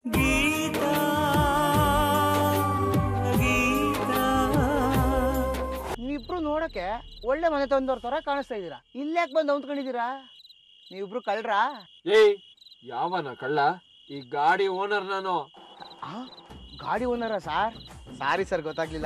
ನೀವಿಬ್ರು ನೋಡಕ್ಕೆ ಒಳ್ಳೆ ಮನೆ ತಂದವ್ರ ತರ ಕಾಣಿಸ್ತಾ ಇದ್ದೀರಾ ಇಲ್ಯಾಕ್ ಬಂದು ಅಂದ್ಕೊಂಡಿದ್ದೀರಾ ನೀವಿಬ್ರು ಕಳ್ರಾ ಏಯ್ ಯಾವನ ಕಳ್ಳ ಈ ಗಾಡಿ ಓನರ್ ನಾನು ಆ, ಗಾಡಿ ಓನರ ಸರ್ ಸಾರಿ ಸರ್ ಗೊತ್ತಾಗ್ಲಿಲ್ಲ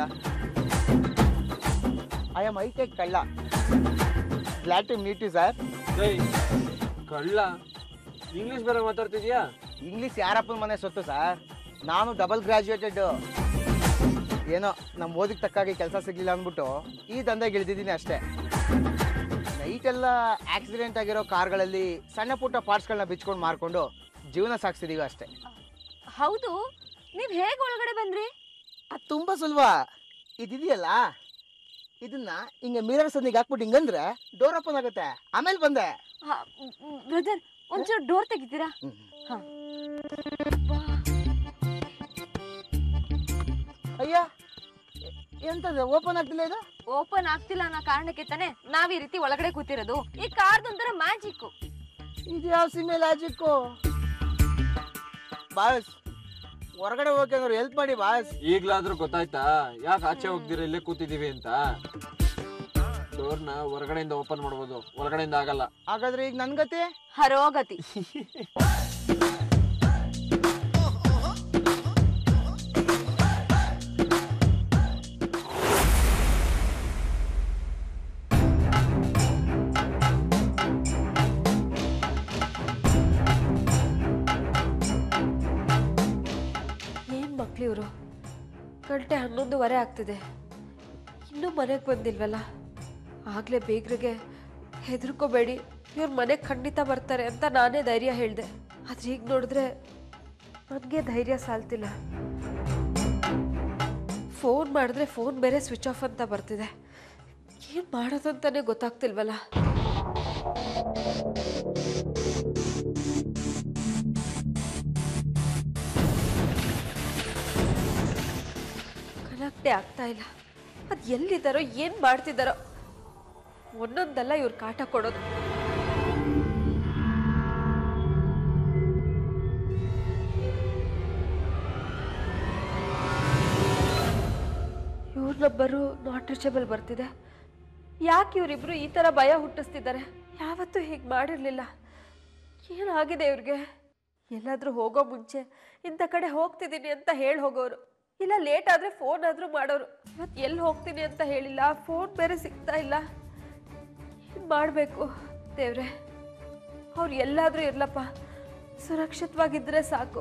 ಐ ಆಮ್ ಐಟೆಕ್ ಕಳ್ಳ glad to meet you sir ಏಯ್ ಕಳ್ಳ ಇಂಗ್ಲಿಷ್ ಬೇರೆ ಮಾತಾಡ್ತಿದ್ಯಾ ಇಂಗ್ಲೀಷ್ ಯಾರಪ್ಪನ ಮನೆ ಸೊತ್ತು ಸರ್ ನಾನು ಡಬಲ್ ಗ್ರಾಜುಯೇಟೆಡ್ ಏನೋ ನಮ್ಮ ಓದಿಗೆ ತಕ್ಕಾಗಿ ಕೆಲಸ ಸಿಗ್ಲಿಲ್ಲ ಅಂದ್ಬಿಟ್ಟು ಈ ದಂಧೆಗೆ ಇಳಿದಿದ್ದೀನಿ ಅಷ್ಟೇ ನೈಟ್ ಎಲ್ಲ ಆಕ್ಸಿಡೆಂಟ್ ಆಗಿರೋ ಕಾರ್ಗಳಲ್ಲಿ ಸಣ್ಣ ಪುಟ್ಟ ಪಾರ್ಟ್ಸ್ಗಳನ್ನ ಬಿಚ್ಕೊಂಡು ಮಾರ್ಕೊಂಡು ಜೀವನ ಸಾಗಿಸ್ತಿದೀವಿ ಅಷ್ಟೇ ಹೌದು ನೀವ್ ಹೇಗ್ ಒಳಗಡೆ ಬಂದ್ರಿ ಅದು ತುಂಬ ಸುಲಭ ಇದಿದೆಯಲ್ಲ ಇದನ್ನ ಹಿಂಗೆ ಮಿರರ್ ಸಂದಿಗೆ ಹಾಕ್ಬಿಟ್ಟು ಹಿಂಗಂದ್ರೆ ಡೋರ್ ಓಪನ್ ಆಗುತ್ತೆ ಆಮೇಲೆ ಬಂದೆ ಬ್ರದರ್ ಒಂಚೂರು ಡೋರ್ ತೆಗಿತೀರಾ ಹಾ. ಅಯ್ಯ ಎ- ಎಂತದು ಓಪನ್ ಆಗ್ತಿಲ್ಲ ಇದು ಓಪನ್ ಆಗ್ತಿಲ್ಲ ಅನ್ನೋ ಕಾರಣಕ್ಕೆ ತಾನೆ ನಾವ್ ಈ ರೀತಿ ಒಳಗಡೆ ಕೂತಿರೋದು ಈ ಕಾರ್ದೊಂಥರ ಮ್ಯಾಜಿಕ್ ಇದು ಯಾವ ಸಿಮೆ ಲಾಜಿಕ್ಕು ಬಾಸ್ ಹೊರಗಡೆ ಹೋಗಿ ಅಂದ್ರೆ ಹೆಲ್ಪ್ ಮಾಡಿ ಬಾಸ್ ಈಗ್ಲಾದ್ರೂ ಗೊತ್ತಾಯ್ತಾ ಯಾಕೆ ಆಚೆ ಹೋಗ್ದಿರ ಇಲ್ಲೇ ಕೂತಿದೀವಿ ಅಂತ ಡೋರ್ನ ಹೊರಗಡೆಯಿಂದ ಓಪನ್ ಮಾಡ್ಬೋದು ಒಳಗಡೆಯಿಂದ ಆಗಲ್ಲ ಹಾಗಾದ್ರೆ ಈಗ ನನ್ ಗತಿ ಹರೋಗತಿ ಏನು ಮಕ್ಳು ಇವರು ಗಂಟೆ ಹನ್ನೊಂದುವರೆ ಆಗ್ತಿದೆ ಇನ್ನೂ ಮನೆಗೆ ಬಂದಿಲ್ವಲ್ಲ ಆಗಲೇ ಬೇಗ್ರಿಗೆ ಹೆದರ್ಕೋಬೇಡಿ ಇವ್ರ ಮನೆಗೆ ಖಂಡಿತ ಬರ್ತಾರೆ ಅಂತ ನಾನೇ ಧೈರ್ಯ ಹೇಳಿದೆ ಆದ್ರೆ ಈಗ ನೋಡಿದ್ರೆ ನನಗೆ ಧೈರ್ಯ ಸಾಲ್ತಿಲ್ಲ ಫೋನ್ ಮಾಡಿದ್ರೆ ಫೋನ್ ಬೇರೆ ಸ್ವಿಚ್ ಆಫ್ ಅಂತ ಬರ್ತಿದೆ ಏನು ಮಾಡೋದು ಅಂತಾನೆ ಗೊತ್ತಾಗ್ತಿಲ್ವಲ್ಲ ಕನೆಕ್ಟೇ ಆಗ್ತಾ ಇಲ್ಲ ಅದು ಎಲ್ಲಿದ್ದಾರೋ ಏನು ಮಾಡ್ತಿದ್ದಾರೋ ಒಂದೊಂದಲ್ಲ ಇವ್ರು ಕಾಟ ಕೊಡೋದು ಇವ್ರ ನಂಬರು ನಾಟ್ ರೀಚಬಲ್ ಬರ್ತಿದೆ ಯಾಕೆ ಇವರಿಬ್ರು ಈ ಥರ ಭಯ ಹುಟ್ಟಿಸ್ತಿದ್ದಾರೆ ಯಾವತ್ತೂ ಹೀಗೆ ಮಾಡಿರಲಿಲ್ಲ ಏನಾಗಿದೆ ಇವ್ರಿಗೆ ಎಲ್ಲಾದರೂ ಹೋಗೋ ಮುಂಚೆ ಇಂಥ ಕಡೆ ಹೋಗ್ತಿದ್ದೀನಿ ಅಂತ ಹೇಳಿ ಹೋಗೋರು ಇಲ್ಲ ಲೇಟ್ ಆದರೆ ಫೋನ್ ಆದರೂ ಮಾಡೋರು ಇವತ್ತು ಎಲ್ಲಿ ಹೋಗ್ತೀನಿ ಅಂತ ಹೇಳಿಲ್ಲ ಫೋನ್ ಬೇರೆ ಸಿಗ್ತಾ ಇಲ್ಲ ಏನು ಮಾಡಬೇಕು ದೇವ್ರೆ ಅವ್ರು ಎಲ್ಲಾದರೂ ಇರ್ಲಪ್ಪ ಸುರಕ್ಷಿತವಾಗಿದ್ದರೆ ಸಾಕು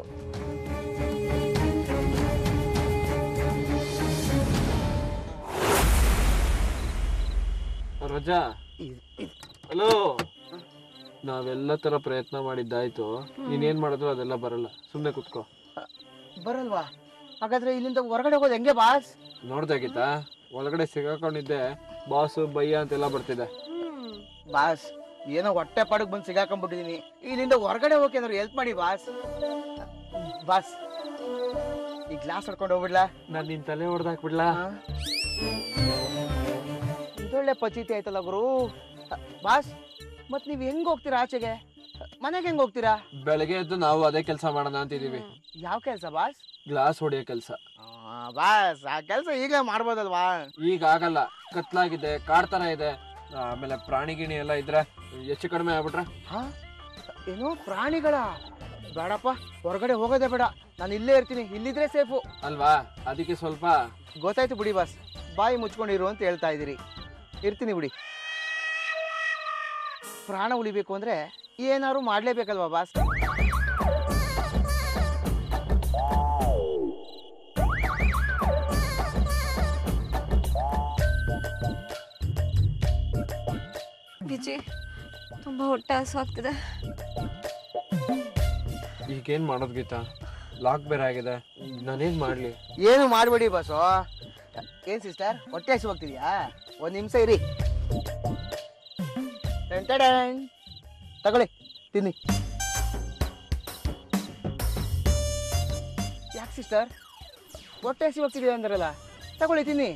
ರಜಾ ಹಲೋ ನಾವೆಲ್ಲ ತರ ಪ್ರಯತ್ನ ಮಾಡಿದ್ದಾಯ್ತು ನೀನೇನ್ ಮಾಡಿದ್ರು ಅದೆಲ್ಲ ಬರಲ್ಲ ಸುಮ್ನೆ ಕುತ್ಕೋ ಬರಲ್ವಾ ಹಾಗಾದ್ರೆ ಇಲ್ಲಿಂದ ಹೊರಗಡೆ ಹೋಗೋದು ಹೆಂಗೆ ಬಾಸ್ ನೋಡ್ದೆ ಗೀತಾ ಒಳಗಡೆ ಸಿಗಾಕೊಂಡಿದ್ದೆ ಬಾಸು ಬಯ್ಯ ಅಂತೆಲ್ಲ ಬರ್ತಿದೆ ಬಾಸ್ ಏನೋ ಹೊಟ್ಟೆ ಪಾಡಕ್ ಬಂದು ಸಿಗಾಕೊಂಡ್ಬಿಟ್ಟಿದೀನಿ ಇಲ್ಲಿಂದ ಹೊರಗಡೆ ಹೋಗಿ ಅಂದ್ರೆ ಹೆಲ್ಪ್ ಮಾಡಿ ಬಾಸ್ ಬಾಸ್ ಈ ಗ್ಲಾಸ್ ಹೊಡ್ಕೊಂಡು ಹೋಗ್ಬಿಡ್ಲಾ ನಾನ್ ನಿನ್ ತಲೆ ಹೊಡೆದಾಕ್ಬಿಡ್ಲಾ ಆ? ಇದೊಳ್ಳೆ ಪಚೀತಿ ಆಯ್ತಲ್ಲ ಗುರು ಅ, ಬಾಸ್ ಮತ್ ನೀವ್ ಹೆಂಗ್ ಹೋಗ್ತೀರಾ ಆಚೆಗೆ ಮನೆಗೆ ಹೆಂಗ್ ಹೋಗ್ತೀರಾ ಬೆಳಗ್ಗೆ ಎದ್ದು ನಾವು ಅದೇ ಕೆಲಸ ಮಾಡೋಣ ಅಂತಿದೀವಿ ಯಾವ ಕೆಲ್ಸ ಬಾಸ್ ಗ್ಲಾಸ್ ಹೊಡಿಯೋ ಕೆಲಸ ಆ, ಬಾಸ್ ಆ ಕೆಲ್ಸ ಈಗಲೇ ಮಾಡ್ಬೋದಲ್ವಾ ಈಗ ಆಗಲ್ಲ ಕತ್ಲಾಗಿದೆ ಕಾಡ್ತರ ಇದೆ ಆಮೇಲೆ ಪ್ರಾಣಿ ಗಿಣಿ ಎಲ್ಲ ಇದ್ರೆ ಹೆಚ್ಚು ಕಡಿಮೆ ಆಗ್ಬಿಟ್ರೆ ಹಾ ಏನೋ ಪ್ರಾಣಿಗಳ ಬೇಡಪ್ಪ ಹೊರಗಡೆ ಹೋಗೋದೇ ಬೇಡ ನಾನು ಇಲ್ಲೇ ಇರ್ತೀನಿ ಇಲ್ಲಿದ್ರೆ ಸೇಫು ಅಲ್ವಾ ಅದಕ್ಕೆ ಸ್ವಲ್ಪ ಗೊತ್ತಾಯ್ತು ಬಿಡಿ ಬಾಸ್ ಬಾಯಿ ಮುಚ್ಕೊಂಡಿರು ಅಂತ ಹೇಳ್ತಾ ಇದ್ದೀರಿ ಇರ್ತೀನಿ ಬಿಡಿ ಪ್ರಾಣ ಉಳಿಬೇಕು ಅಂದ್ರೆ ಏನಾದ್ರು ಮಾಡ್ಲೇಬೇಕಲ್ವಾ ಬಾಸ್ ವಿಜಯ್ ತುಂಬ ಹೊಟ್ಟೆ ಹಸುವಾಗ್ತಿದೆ ಈಗೇನ್ ಮಾಡೋದ್ ಗೀತಾ ಲಾಕ್ ಬೇರೆ ಆಗಿದೆ ನಾನೇನ್ ಮಾಡ್ಲಿ ಏನು ಮಾಡಬೇಡಿ ಬಾಸು ಏನ್ ಸಿಸ್ಟರ್ ಹೊಟ್ಟೆ ಹಸಿ ಹೋಗ್ತಿದ್ಯಾ ಒಂದ್ ನಿಮಿಷ ಇರಿ ಟನ್ ಟಡನ್. ತಗೊಳ್ಳಿ ತಿನ್ನಿ ಯಾಕೆ ಸಿಸ್ಟರ್ ಹೊಟ್ಟೆ ಹಸಿ ಹೋಗ್ತಿದ್ಯಾ ಅಂದ್ರಲ್ಲ ತಗೊಳ್ಳಿ ತಿನ್ನಿ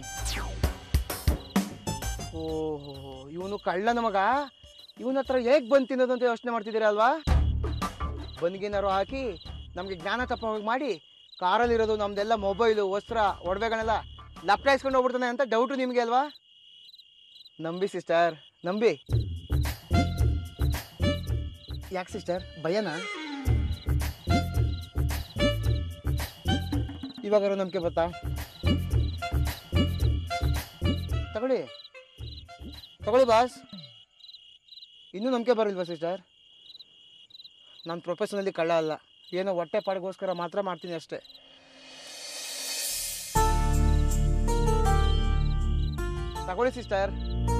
ಓಹೋ ಇವನು ಕಳ್ಳನ ಮಗ ಇವನ ಹತ್ರ ಹೇಗ್ ಬಂದು ತಿನ್ನೋದು ಅಂತ ಯೋಚನೆ ಮಾಡ್ತಿದ್ದೀರಾ ಅಲ್ವಾ ಬನ್ಗೇನಾರು ಹಾಕಿ ನಮಗೆ ಜ್ಞಾನ ತಪ್ಪ ಮಾಡಿ ಕಾರಲ್ಲಿರೋದು ನಮ್ದೆಲ್ಲ ಮೊಬೈಲು ವಸ್ತ್ರ ಒಡವೆಗಳನ್ನೆಲ್ಲ ಲಪ್ಟಾಯಿಸ್ಕೊಂಡು ಹೋಗ್ಬಿಡ್ತಾನೆ ಅಂತ ಡೌಟು ನಿಮಗೆ ಅಲ್ವಾ ನಂಬಿ ಸಿಸ್ಟರ್ ನಂಬಿ ಯಾಕೆ ಸಿಸ್ಟರ್ ಭಯನಾ ಇವಾಗಾರು ನಂಬಿಕೆ ಬತ್ತಾ ತಗೊಳ್ಳಿ ತಗೊಳ್ಳಿ ಬಾಸ್ ಇನ್ನೂ ನಂಬಿಕೆ ಬರಲ್ವಾ ಸಿಸ್ಟರ್ ನಾನು ಪ್ರೊಫೆಷನಲ್ಲಿ ಕಳ್ಳ ಅಲ್ಲ ಏನೋ ಹೊಟ್ಟೆ ಪಾಡಿಗೋಸ್ಕರ ಮಾತ್ರ ಮಾಡ್ತೀನಿ ಅಷ್ಟೇ ತಗೊಳ್ಳಿ ಸಿಸ್ಟರ್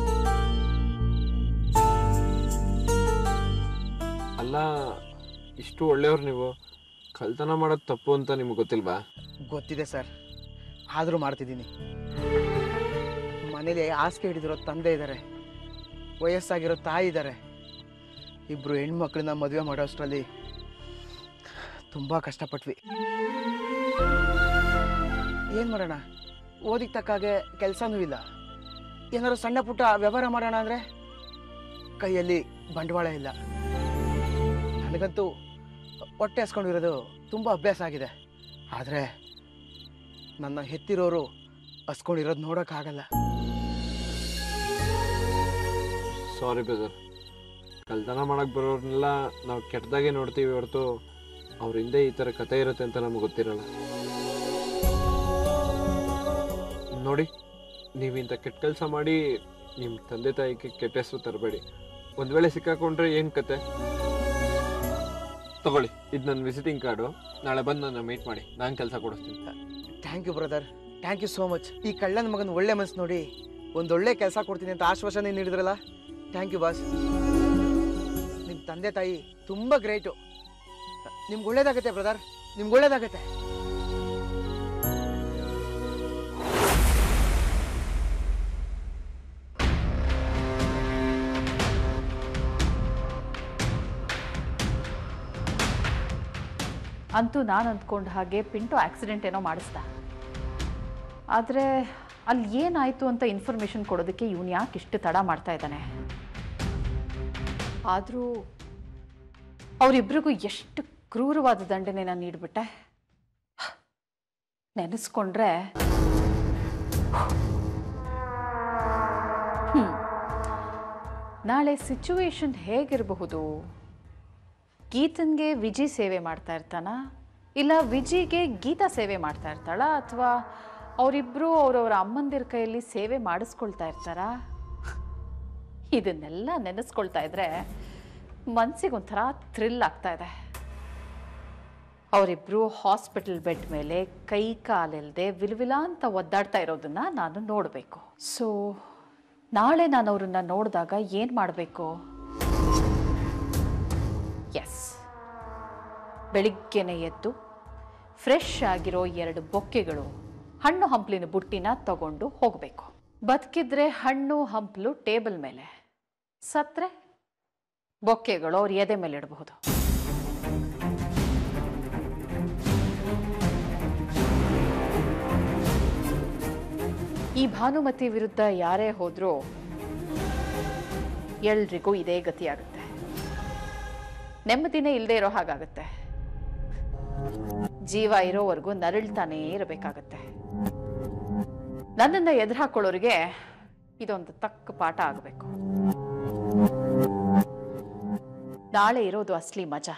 ಅಲ್ಲ ಇಷ್ಟು ಒಳ್ಳೆಯವ್ರು ನೀವು ಕಳ್ತನ ಮಾಡೋದು ತಪ್ಪು ಅಂತ ನಿಮ್ಗೆ ಗೊತ್ತಿಲ್ವಾ ಗೊತ್ತಿದೆ ಸರ್ ಆದರೂ ಮಾಡ್ತಿದ್ದೀನಿ ಮನೇಲಿ ಹಾಸಿಗೆ ಹಿಡಿದಿರೋ ತಂದೆ ಇದ್ದಾರೆ ವಯಸ್ಸಾಗಿರೋ ತಾಯಿ ಇದ್ದಾರೆ ಇಬ್ಬರು ಹೆಣ್ಮಕ್ಳನ್ನ ಮದುವೆ ಮಾಡೋ ಅಷ್ಟರಲ್ಲಿ ತುಂಬ ಕಷ್ಟಪಟ್ವಿ ಏನು ಮಾಡೋಣ ಓದಿಗೆ ತಕ್ಕಾಗೆ ಕೆಲಸನೂ ಇಲ್ಲ ಏನಾದ್ರು ಸಣ್ಣ ಪುಟ್ಟ ವ್ಯವಹಾರ ಮಾಡೋಣ ಅಂದರೆ ಕೈಯಲ್ಲಿ ಬಂಡವಾಳ ಇಲ್ಲ ನನಗಂತೂ ಹೊಟ್ಟೆ ಹಸ್ಕೊಂಡಿರೋದು ತುಂಬ ಅಭ್ಯಾಸ ಆಗಿದೆ ಆದರೆ ನನ್ನ ಹೆತ್ತಿರೋರು ಹಸ್ಕೊಂಡಿರೋದು ನೋಡೋಕ್ಕಾಗಲ್ಲ ಸಾರಿ ಬ್ರದರ್ ಕಳ್ತನ ಮಾಡಕ್ಕೆ ಬರೋರ್ನೆಲ್ಲ ನಾವು ಕೆಟ್ಟದಾಗೆ ನೋಡ್ತೀವಿ ಹೊರತು ಅವ್ರ ಹಿಂದೆ ಈ ಥರ ಕತೆ ಇರುತ್ತೆ ಅಂತ ನಮ್ಗೆ ಗೊತ್ತಿರಲ್ಲ ನೋಡಿ ನೀವು ಇಂಥ ಕೆಟ್ಟ ಕೆಲಸ ಮಾಡಿ ನಿಮ್ಮ ತಂದೆ ತಾಯಿಗೆ ಕೆಟ್ಟ ಹೆಸರು ತರಬೇಡಿ ಒಂದು ವೇಳೆ ಸಿಕ್ಕಾಕೊಂಡ್ರೆ ಏನು ಕತೆ ತಗೊಳ್ಳಿ ಇದು ನನ್ನ ವಿಸಿಟಿಂಗ್ ಕಾರ್ಡು ನಾಳೆ ಬಂದು ನನ್ನ ಮೀಟ್ ಮಾಡಿ ನಾನು ಕೆಲಸ ಕೊಡಿಸ್ತೀನಿ thank you brother thank you so much ಈ ಕಳ್ಳನ ಮಗನ ಒಳ್ಳೆ ಮನಸ್ಸು ನೋಡಿ ಒಂದೊಳ್ಳೆ ಕೆಲಸ ಕೊಡ್ತೀನಿ ಅಂತ ಆಶ್ವಾಸನೆ ನೀಡಿದ್ರಲ್ಲ ಥ್ಯಾಂಕ್ ಯು ಬಾಸ್ ನಿಮ್ಮ ತಂದೆ ತಾಯಿ ತುಂಬ ಗ್ರೇಟು ನಿಮ್ಗೆ ಒಳ್ಳೇದಾಗತ್ತೆ ಬ್ರದರ್ ನಿಮ್ಗೆ ಒಳ್ಳೇದಾಗತ್ತೆ ಅಂತೂ ನಾನು ಅಂದ್ಕೊಂಡ ಹಾಗೆ ಪಿಂಟು ಆಕ್ಸಿಡೆಂಟ್ ಏನೋ ಮಾಡಿಸ್ದ ಆದರೆ ಅಲ್ಲಿ ಏನಾಯಿತು ಅಂತ ಇನ್ಫಾರ್ಮೇಷನ್ ಕೊಡೋದಕ್ಕೆ ಇವನು ಯಾಕೆ ಇಷ್ಟು ತಡ ಮಾಡ್ತಾ ಇದ್ದಾನೆ ಆದರೂ ಅವರಿಬ್ಬರಿಗೂ ಎಷ್ಟು ಕ್ರೂರವಾದ ದಂಡನೆ ನಾನು ನೀಡಿಬಿಟ್ಟೆ ನೆನೆಸ್ಕೊಂಡ್ರೆ ಹ್ಮ್. ನಾಳೆ ಸಿಚುವೇಶನ್ ಹೇಗಿರಬಹುದು ಗೀತನ್ಗೆ ವಿಜಿ ಸೇವೆ ಮಾಡ್ತಾ ಇರ್ತಾನ ಇಲ್ಲ ವಿಜಿಗೆ ಗೀತಾ ಸೇವೆ ಮಾಡ್ತಾ ಇರ್ತಾಳ ಅಥವಾ ಅವರಿಬ್ಬರು ಅವರವರ ಅಮ್ಮಂದಿರ ಕೈಯಲ್ಲಿ ಸೇವೆ ಮಾಡಿಸ್ಕೊಳ್ತಾ ಇರ್ತಾರಾ ಇದನ್ನೆಲ್ಲ ನೆನೆಸ್ಕೊಳ್ತಾ ಇದ್ರೆ ಮನ್ಸಿಗೊಂಥರ ಥ್ರಿಲ್ ಆಗ್ತಾ ಇದೆ ಅವರಿಬ್ಬರು ಹಾಸ್ಪಿಟಲ್ ಬೆಡ್ ಮೇಲೆ ಕೈ ಕಾಲಿಲ್ಲದೆ ವಿಲ್ವಿಲ ಅಂತ ಒದ್ದಾಡ್ತಾ ಇರೋದನ್ನ ನಾನು ನೋಡಬೇಕು ಸೊ ನಾಳೆ ನಾನು ಅವ್ರನ್ನ ನೋಡಿದಾಗ ಏನು ಮಾಡಬೇಕು ಎಸ್ ಬೆಳಿಗ್ಗೆನೆ ಎದ್ದು ಫ್ರೆಶ್ ಆಗಿರೋ ಎರಡು ಬೊಕ್ಕೆಗಳು ಹಣ್ಣು ಹಂಪಲಿನ ಬುಟ್ಟಿನ ತಗೊಂಡು ಹೋಗಬೇಕು ಬದುಕಿದ್ರೆ ಹಣ್ಣು ಹಂಪಲು ಟೇಬಲ್ ಮೇಲೆ ಸತ್ರೆ ಬೊಕ್ಕೆಗಳು ಅವ್ರ ಎದೆ ಮೇಲೆ ಇಡಬಹುದು ಈ ಭಾನುಮತಿ ವಿರುದ್ಧ ಯಾರೇ ಹೋದ್ರೂ ಎಲ್ರಿಗೂ ಇದೇ ಗತಿಯಾಗುತ್ತೆ ನೆಮ್ಮದಿನೇ ಇಲ್ಲದೆ ಇರೋ ಹಾಗಾಗುತ್ತೆ ಜೀವ ಇರೋವರೆಗೂ ನರಳ್ತಾನೇ ಇರಬೇಕಾಗತ್ತೆ ನನ್ನನ್ನು ಎದುರು ಹಾಕೊಳ್ಳೋರಿಗೆ ಇದೊಂದು ತಕ್ಕ ಪಾಠ ಆಗಬೇಕು ನಾಳೆ ಇರೋದು ಅಸ್ಲಿ ಮಜಾ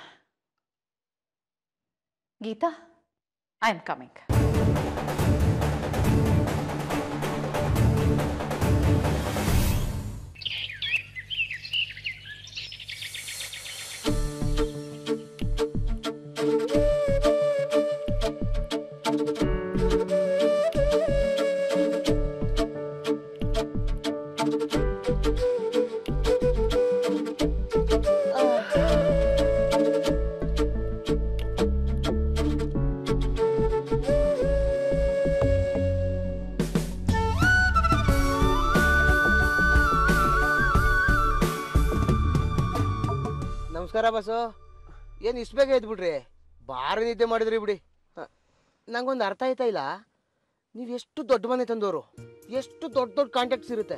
ಗೀತಾ ಐ ಆಮ್ ಕಮಿಂಗ್ ನಮಸ್ಕಾರ ಬಸ್ಸು ಏನು ಇಷ್ಟು ಬೇಗ ಎದ್ಬಿಟ್ರಿ ಭಾರಿ ನಿದ್ದೆ ಮಾಡಿದ್ರಿ ಬಿಡಿ ಹ, ನಂಗೊಂದು ಅರ್ಥ ಆಯ್ತಾ ಇಲ್ಲ ನೀವು ಎಷ್ಟು ದೊಡ್ಡ ಮನೆ ತಂದವರು ಎಷ್ಟು ದೊಡ್ಡ ದೊಡ್ಡ ಕಾಂಟ್ಯಾಕ್ಟ್ಸ್ ಇರುತ್ತೆ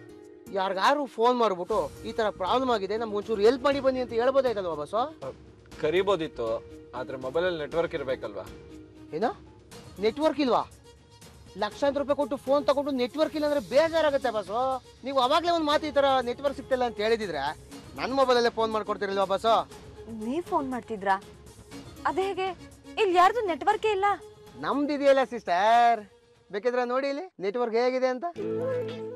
ಯಾರಿಗಾರು ಫೋನ್ ಮಾಡಿಬಿಟ್ಟು ಈ ಥರ ಪ್ರಾಬ್ಲಮ್ ಆಗಿದೆ ನಮ್ಗೆ ಒಂಚೂರು ಹೆಲ್ಪ್ ಮಾಡಿ ಬನ್ನಿ ಅಂತ ಹೇಳ್ಬೋದಾಯ್ತಲ್ವಾ ಬಸ್ಸು ಕರಿಬೋದಿತ್ತು ಆದರೆ ಮೊಬೈಲಲ್ಲಿ ನೆಟ್ವರ್ಕ್ ಇರಬೇಕಲ್ವಾ ಏನೋ ನೆಟ್ವರ್ಕ್ ಇಲ್ವಾ ಲಕ್ಷಾಂತರ ರೂಪಾಯಿ ಕೊಟ್ಟು ಫೋನ್ ತಗೊಂಡು ನೆಟ್ವರ್ಕ್ ಇಲ್ಲ ಅಂದ್ರೆ ಬೇಜಾರಾಗುತ್ತೆ ಬಸ್ಸು ನೀವು ಅವಾಗಲೇ ಒಂದು ಮಾತು ಈ ಥರ ನೆಟ್ವರ್ಕ್ ಸಿಗ್ತಿಲ್ಲ ಅಂತ ಹೇಳಿದಿದ್ರೆ ನನ್ನ ಮೊಬೈಲಲ್ಲೇ ಫೋನ್ ಮಾಡ್ಕೊಡ್ತಿರಲ್ವಾ ಬಸ್ಸು ನೀವ್ ಫೋನ್ ಮಾಡ್ತಿದ್ರಾ ಅದೇ ಹೇಗೆ ಇಲ್ಲಿ ಯಾರ್ದು ನೆಟ್ವರ್ಕೇ ಇಲ್ಲ ನಮ್ದು ಇದೆಯಲ್ಲ ಸಿಸ್ಟರ್ ಬೇಕಿದ್ರೆ ನೋಡಿ ಇಲ್ಲಿ ನೆಟ್ವರ್ಕ್ ಹೇಗಿದೆ ಅಂತ